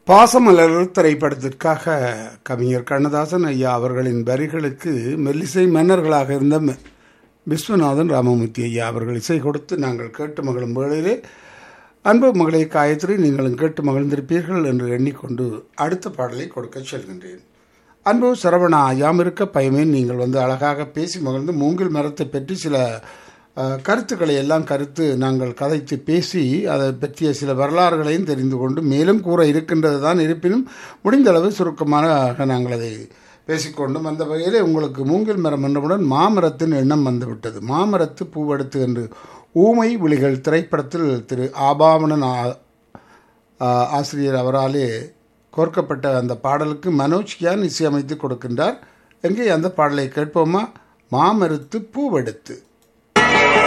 பாசமலர்கள் திரைப்படத்திற்காக கவிஞர் கண்ணதாசன் ஐயா அவர்களின் வரிகளுக்கு மெல்லிசை மன்னர்களாக இருந்த ம- விஸ்வநாதன் ராமமூர்த்தி ஐயா அவர்கள் இசை கொடுத்து நாங்கள் கேட்டு மகளும் வேளையிலே அன்பு மகளை காயத்ரி நீங்களும் கேட்டு மகிழ்ந்திருப்பீர்கள் என்று எண்ணிக்கொண்டு அடுத்த பாடலை கொடுக்க செல்கின்றேன் அன்பு சரவணா யாம் இருக்க பயமேன் நீங்கள் வந்து அழகாக பேசி மகிழ்ந்து மூங்கில் மரத்தை பற்றி சில அஹ், கருத்துக்களை எல்லாம் கருத்து நாங்கள் கதைத்து பேசி அதை பற்றிய சில வரலாறுகளையும் தெரிந்து கொண்டு மேலும் கூற இருக்கின்றது தான் இருப்பினும் முடிந்தளவு சுருக்கமாக நாங்கள் அதை பேசிக்கொண்டும் அந்த வகையில் உங்களுக்கு மூங்கில் மரம் என்றவுடன் மாமரத்தின் எண்ணம் வந்துவிட்டது மாமரத்து பூவெடுத்து என்று ஊமை விழிகள் திரைப்படத்தில் திரு ஆபாவணன் ஆ- ஆ- ஆசிரியர் அவராலே கோர்க்கப்பட்ட அந்த பாடலுக்கு மனோஜ் கியான் இசையமைத்து கொடுக்கின்றார் எங்கே அந்த பாடலை கேட்போமா மாமருத்து பூவெடுத்து